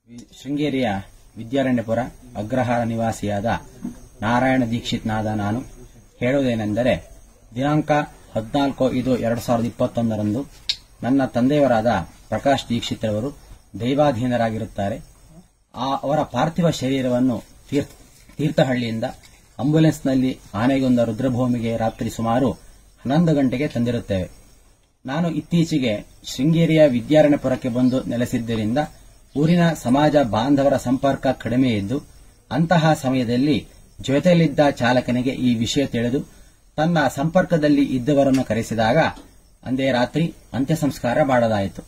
V- ಶೃಂಗೇರಿಯ ವಿದ್ಯಾರಣ್ಯಪುರ ಅಗ್ರಹಾರ ನಿವಾಸಿಯಾದ ನಾರಾಯಣ ದೀಕ್ಷಿತ್ನಾದ ನಾನು ಹೇಳುವುದೇನೆಂದರೆ ದಿನಾಂಕ ಹದಿನಾಲ್ಕು ಐದು ಎರಡು ಸಾವಿರದ ಇಪ್ಪತ್ತೊಂದರಂದು ನನ್ನ ತಂದೆಯವರಾದ ಪ್ರಕಾಶ್ ದೀಕ್ಷಿತ್ ರವರು ದೈವಾಧೀನರಾಗಿರುತ್ತಾರೆ ಆ ಅವರ ಪಾರ್ಥಿವ ಶರೀರವನ್ನು ತೀರ್ಥ ತೀರ್ಥಹಳ್ಳಿಯಿಂದ ಆಂಬ್ಯುಲೆನ್ಸ್ನಲ್ಲಿ ಆನೆಗೊಂದ ರುದ್ರಭೂಮಿಗೆ ರಾತ್ರಿ ಸುಮಾರು ಹನ್ನೊಂದು ಗಂಟೆಗೆ ತಂದಿರುತ್ತೇವೆ ನಾನು ಇತ್ತೀಚೆಗೆ ಶೃಂಗೇರಿಯ ವಿದ್ಯಾರಣ್ಯಪುರಕ್ಕೆ ಬಂದು ನೆಲೆಸಿದ್ದರಿಂದ ಊರಿನ ಸಮಾಜ ಬಾಂಧವರ ಸಂಪರ್ಕ ಕಡಿಮೆ ಇದ್ದು ಅಂತಹ ಸಮಯದಲ್ಲಿ ಜೊತೆಯಲ್ಲಿದ್ದ ಚಾಲಕನಿಗೆ ಈ ವಿಷಯ ತಿಳಿದು ತನ್ನ ಸಂಪರ್ಕದಲ್ಲಿ ಇದ್ದವರನ್ನು ಕರೆಸಿದಾಗ ಅಂದೇ ರಾತ್ರಿ ಅಂತ್ಯ ಸಂಸ್ಕಾರ ಮಾಡಲಾಯಿತು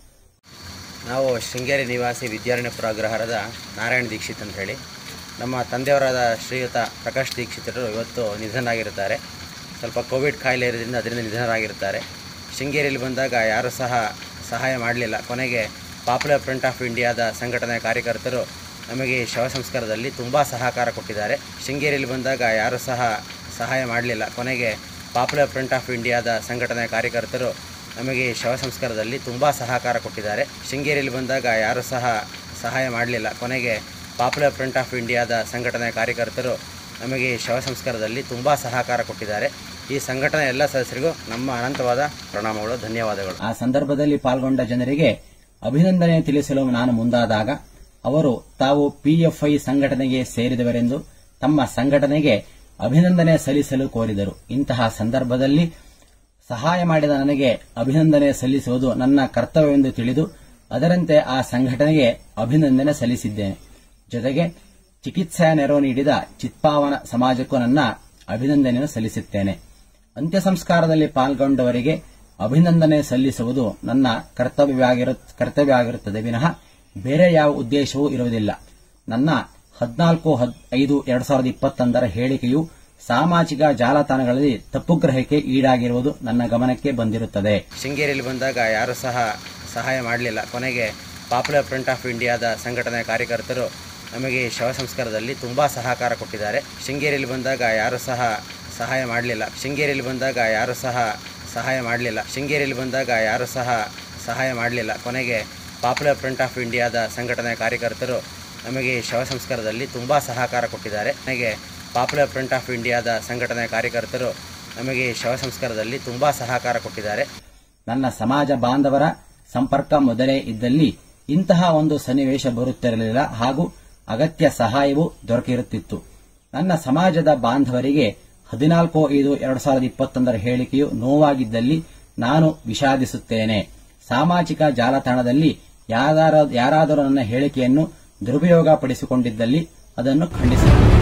ನಾವು ಶೃಂಗೇರಿ ನಿವಾಸಿ ವಿದ್ಯಾರಣ್ಯಪುರ ಅಗ್ರಹಾರದ ನಾರಾಯಣ ದೀಕ್ಷಿತ್ ಅಂತ ಹೇಳಿ ನಮ್ಮ ತಂದೆಯವರಾದ ಶ್ರೀಯುತ ಪ್ರಕಾಶ್ ದೀಕ್ಷಿತರು ಇವತ್ತು ನಿಧನರಾಗಿರುತ್ತಾರೆ ಸ್ವಲ್ಪ ಕೋವಿಡ್ ಕಾಯಿಲೆ ಇರೋದ್ರಿಂದ ಅದರಿಂದ ನಿಧನರಾಗಿರುತ್ತಾರೆ ಶೃಂಗೇರಿಯಲ್ಲಿ ಬಂದಾಗ ಯಾರೂ ಸಹ ಸಹಾಯ ಮಾಡಲಿಲ್ಲ ಕೊನೆಗೆ ಪಾಪ್ಯುಲರ್ ಫ್ರಂಟ್ ಆಫ್ ಇಂಡಿಯಾದ ಸಂಘಟನೆಯ ಕಾರ್ಯಕರ್ತರು ನಮಗೆ ಈ ಶವ ಸಂಸ್ಕಾರದಲ್ಲಿ ತುಂಬ ಸಹಕಾರ ಕೊಟ್ಟಿದ್ದಾರೆ ಶೃಂಗೇರಿಯಲ್ಲಿ ಬಂದಾಗ ಯಾರೂ ಸಹ ಸಹಾಯ ಮಾಡಲಿಲ್ಲ ಕೊನೆಗೆ ಪಾಪ್ಯುಲರ್ ಫ್ರಂಟ್ ಆಫ್ ಇಂಡಿಯಾದ ಸಂಘಟನೆಯ ಕಾರ್ಯಕರ್ತರು ನಮಗೆ ಈ ಶವ ಸಂಸ್ಕಾರದಲ್ಲಿ ತುಂಬ ಸಹಕಾರ ಕೊಟ್ಟಿದ್ದಾರೆ ಶೃಂಗೇರಿಯಲ್ಲಿ ಬಂದಾಗ ಯಾರೂ ಸಹ ಸಹಾಯ ಮಾಡಲಿಲ್ಲ ಕೊನೆಗೆ ಪಾಪ್ಯುಲರ್ ಫ್ರಂಟ್ ಆಫ್ ಇಂಡಿಯಾದ ಸಂಘಟನೆಯ ಕಾರ್ಯಕರ್ತರು ನಮಗೆ ಈ ಶವ ಸಂಸ್ಕಾರದಲ್ಲಿ ತುಂಬ ಸಹಕಾರ ಕೊಟ್ಟಿದ್ದಾರೆ ಈ ಸಂಘಟನೆ ಎಲ್ಲ ಸದಸ್ಯರಿಗೂ ನಮ್ಮ ಅನಂತವಾದ ಪ್ರಣಾಮಗಳು ಧನ್ಯವಾದಗಳು ಆ ಸಂದರ್ಭದಲ್ಲಿ ಪಾಲ್ಗೊಂಡ ಜನರಿಗೆ ಅಭಿನಂದನೆ ತಿಳಿಸಲು ನಾನು ಮುಂದಾದಾಗ ಅವರು ತಾವು ಪಿಎಫ್ಐ ಸಂಘಟನೆಗೆ ಸೇರಿದವರೆಂದು ತಮ್ಮ ಸಂಘಟನೆಗೆ ಅಭಿನಂದನೆ ಸಲ್ಲಿಸಲು ಕೋರಿದರು ಇಂತಹ ಸಂದರ್ಭದಲ್ಲಿ ಸಹಾಯ ಮಾಡಿದ ನನಗೆ ಅಭಿನಂದನೆ ಸಲ್ಲಿಸುವುದು ನನ್ನ ಕರ್ತವ್ಯವೆಂದು ತಿಳಿದು ಅದರಂತೆ ಆ ಸಂಘಟನೆಗೆ ಅಭಿನಂದನೆ ಸಲ್ಲಿಸಿದ್ದೇನೆ ಜೊತೆಗೆ ಚಿಕಿತ್ಸೆಯ ನೆರವು ನೀಡಿದ ಚಿತ್ಪಾವನ ಸಮಾಜಕ್ಕೂ ನನ್ನ ಅಭಿನಂದನೆಯನ್ನು ಸಲ್ಲಿಸುತ್ತೇನೆ ಅಂತ್ಯ ಸಂಸ್ಕಾರದಲ್ಲಿ ಪಾಲ್ಗೊಂಡವರಿಗೆ ಅಭಿನಂದನೆ ಸಲ್ಲಿಸುವುದು ನನ್ನ ಕರ್ತವ್ಯವಾಗಿರು ಕರ್ತವ್ಯ ಆಗಿರುತ್ತದೆ ವಿನಃ ಬೇರೆ ಯಾವ ಉದ್ದೇಶವೂ ಇರುವುದಿಲ್ಲ ನನ್ನ ಹದಿನಾಲ್ಕು ಐದು ಎರಡ್ ಸಾವಿರದ ಇಪ್ಪತ್ತೊಂದರ ಹೇಳಿಕೆಯು ಸಾಮಾಜಿಕ ಜಾಲತಾಣಗಳಲ್ಲಿ ತಪ್ಪುಗ್ರಹಕ್ಕೆ ಈಡಾಗಿರುವುದು ನನ್ನ ಗಮನಕ್ಕೆ ಬಂದಿರುತ್ತದೆ ಶೃಂಗೇರಿಯಲ್ಲಿ ಬಂದಾಗ ಯಾರೂ ಸಹ ಸಹಾಯ ಮಾಡಲಿಲ್ಲ ಕೊನೆಗೆ ಪಾಪ್ಯುಲರ್ ಫ್ರಂಟ್ ಆಫ್ ಇಂಡಿಯಾದ ಸಂಘಟನೆಯ ಕಾರ್ಯಕರ್ತರು ನಮಗೆ ಈ ಶವ ಸಂಸ್ಕಾರದಲ್ಲಿ ತುಂಬ ಸಹಕಾರ ಕೊಟ್ಟಿದ್ದಾರೆ ಶೃಂಗೇರಿಯಲ್ಲಿ ಬಂದಾಗ ಯಾರೂ ಸಹ ಸಹಾಯ ಮಾಡಲಿಲ್ಲ ಶೃಂಗೇರಿಯಲ್ಲಿ ಬಂದಾಗ ಯಾರೂ ಸಹ ಸಹಾಯ ಮಾಡಲಿಲ್ಲ ಶೃಂಗೇರಿಯಲ್ಲಿ ಬಂದಾಗ ಯಾರೂ ಸಹ ಸಹಾಯ ಮಾಡಲಿಲ್ಲ ಕೊನೆಗೆ ಪಾಪ್ಯುಲರ್ ಫ್ರಂಟ್ ಆಫ್ ಇಂಡಿಯಾದ ಸಂಘಟನೆಯ ಕಾರ್ಯಕರ್ತರು ನಮಗೆ ಈ ಶವ ಸಂಸ್ಕಾರದಲ್ಲಿ ತುಂಬ ಸಹಕಾರ ಕೊಟ್ಟಿದ್ದಾರೆ ನನಗೆ ಪಾಪ್ಯುಲರ್ ಫ್ರಂಟ್ ಆಫ್ ಇಂಡಿಯಾದ ಸಂಘಟನೆಯ ಕಾರ್ಯಕರ್ತರು ನಮಗೆ ಈ ಶವ ಸಂಸ್ಕಾರದಲ್ಲಿ ತುಂಬ ಸಹಕಾರ ಕೊಟ್ಟಿದ್ದಾರೆ ನನ್ನ ಸಮಾಜ ಬಾಂಧವರ ಸಂಪರ್ಕ ಮೊದಲೇ ಇದ್ದಲ್ಲಿ ಇಂತಹ ಒಂದು ಸನ್ನಿವೇಶ ಬರುತ್ತಿರಲಿಲ್ಲ ಹಾಗೂ ಅಗತ್ಯ ಸಹಾಯವೂ ದೊರಕಿರುತ್ತಿತ್ತು ನನ್ನ ಸಮಾಜದ ಬಾಂಧವರಿಗೆ ಹದಿನಾಲ್ಕು ಐದು ಎರಡು ಸಾವಿರದ ಇಪ್ಪತ್ತೊಂದರ ಹೇಳಿಕೆಯು ನೋವಾಗಿದ್ದಲ್ಲಿ ನಾನು ವಿಷಾದಿಸುತ್ತೇನೆ ಸಾಮಾಜಿಕ ಜಾಲತಾಣದಲ್ಲಿ ಯಾರಾರ- ಯಾರಾದರೂ ನನ್ನ ಹೇಳಿಕೆಯನ್ನು ದುರುಪಯೋಗಪಡಿಸಿಕೊಂಡಿದ್ದಲ್ಲಿ ಅದನ್ನು ಖಂಡಿಸುತ್ತೇನೆ